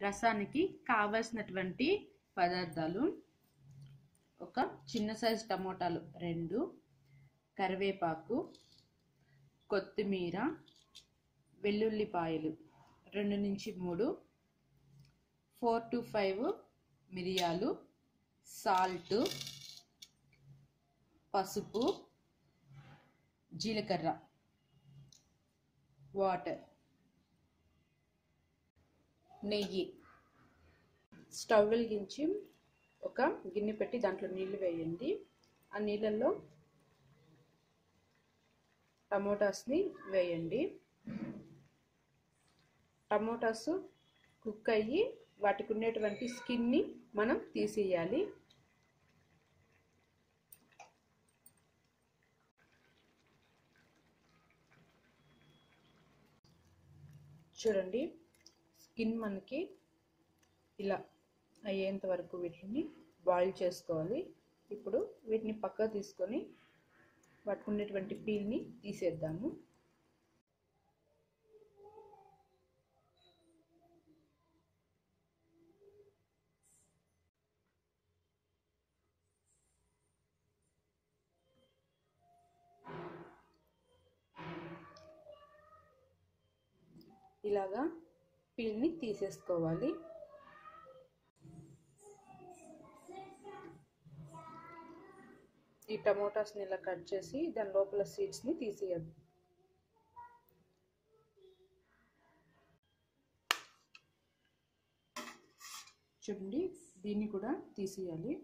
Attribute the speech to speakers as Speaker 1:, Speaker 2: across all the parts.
Speaker 1: రసానికి కావలసినటువంటి పదార్థాలు ఒక చిన్న సైజు టమోటాలు రెండు కరివేపాకు కొత్తిమీర వెల్లుల్లిపాయలు రెండు నుంచి మూడు ఫోర్ టు ఫైవ్ మిరియాలు సాల్ట్ పసుపు జీలకర్ర వాటర్ నెయ్యి స్టవ్ వెలిగించి ఒక గిన్నె పెట్టి దాంట్లో నీళ్లు వేయండి ఆ నీళ్ళల్లో టమోటాస్ని వేయండి టమోటాస్ కుక్ అయ్యి వాటికి ఉండేటువంటి స్కిన్ని మనం తీసేయాలి చూడండి స్కిన్ మనకి ఇలా అయ్యేంత వరకు వీటిని బాయిల్ చేసుకోవాలి ఇప్పుడు వీటిని పక్క తీసుకొని వాటికి ఉండేటువంటి పీల్ని తీసేద్దాము ఇలాగా పీల్ని తీసేసుకోవాలి ఈ టమోటాస్ని ఇలా కట్ చేసి దాని లోపల సీడ్స్ని తీసేయాలి చూడండి దీన్ని కూడా తీసేయాలి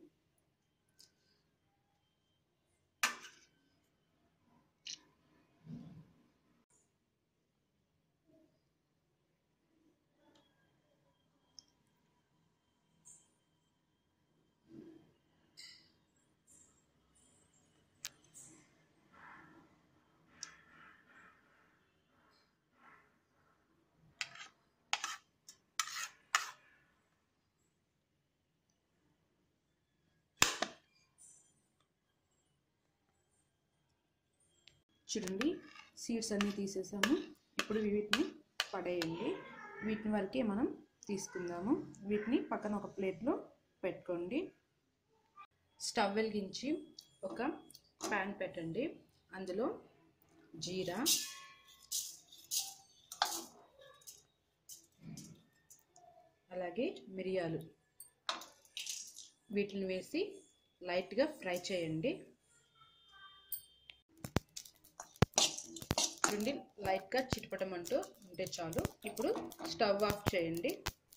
Speaker 1: చూడండి సీడ్స్ అన్నీ తీసేసాము ఇప్పుడు వీటిని పడేయండి వీటిని వరకే మనం తీసుకుందాము వీటిని పక్కన ఒక ప్లేట్లో పెట్టుకోండి స్టవ్ వెలిగించి ఒక ప్యాన్ పెట్టండి అందులో జీరా అలాగే మిరియాలు వీటిని వేసి లైట్గా ఫ్రై చేయండి చూడండి లైట్గా చిటపటమంటూ ఉంటే చాలు ఇప్పుడు స్టవ్ ఆఫ్ చేయండి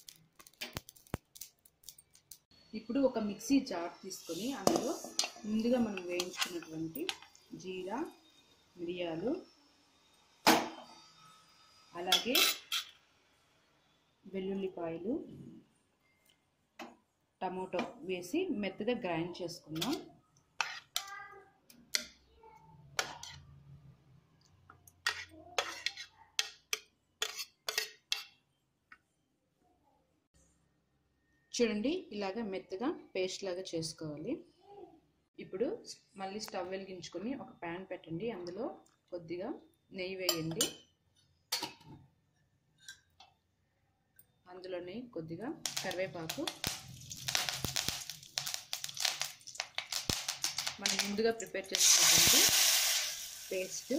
Speaker 1: ఇప్పుడు ఒక మిక్సీ జార్ తీసుకొని అందులో ముందుగా మనం వేయించుకున్నటువంటి జీరా మిరియాలు అలాగే వెల్లుల్లిపాయలు టమోటో వేసి మెత్తగా గ్రైండ్ చేసుకుందాం చూడండి ఇలాగ మెత్తగా పేస్ట్ లాగా చేసుకోవాలి ఇప్పుడు మళ్ళీ స్టవ్ వెలిగించుకొని ఒక ప్యాన్ పెట్టండి అందులో కొద్దిగా నెయ్యి వేయండి అందులోనే కొద్దిగా కరివేపాకు మనం ముందుగా ప్రిపేర్ చేసుకున్నటువంటి పేస్ట్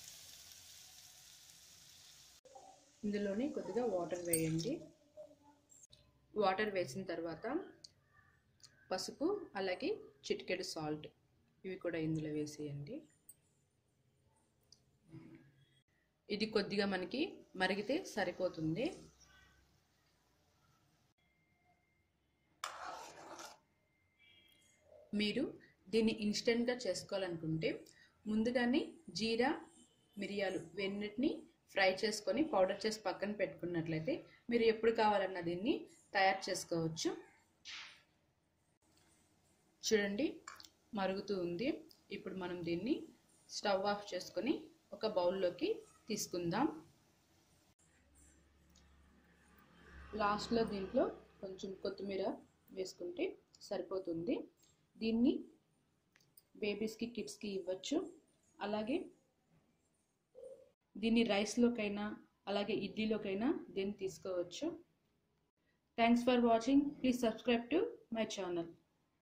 Speaker 1: ఇందులోనే కొద్దిగా వాటర్ వేయండి వాటర్ వేసిన తర్వాత పసుపు అలాగే చిటికెడు సాల్ట్ ఇవి కూడా ఇందులో వేసేయండి ఇది కొద్దిగా మనకి మరిగితే సరిపోతుంది మీరు దీన్ని ఇన్స్టెంట్గా చేసుకోవాలనుకుంటే ముందుగానే జీరా మిరియాలు వెన్నిటిని ఫ్రై చేసుకొని పౌడర్ చేసి పక్కన పెట్టుకున్నట్లయితే మీరు ఎప్పుడు కావాలన్నా దీన్ని తయారు చేసుకోవచ్చు చూడండి మరుగుతూ ఉంది ఇప్పుడు మనం దీన్ని స్టవ్ ఆఫ్ చేసుకొని ఒక బౌల్లోకి తీసుకుందాం లాస్ట్లో దీంట్లో కొంచెం కొత్తిమీర వేసుకుంటే సరిపోతుంది దీన్ని బేబీస్కి కిడ్స్కి ఇవ్వచ్చు అలాగే దీన్ని రైస్లోకైనా అలాగే ఇడ్లీలోకైనా దీన్ని తీసుకోవచ్చు thanks for watching please subscribe to my channel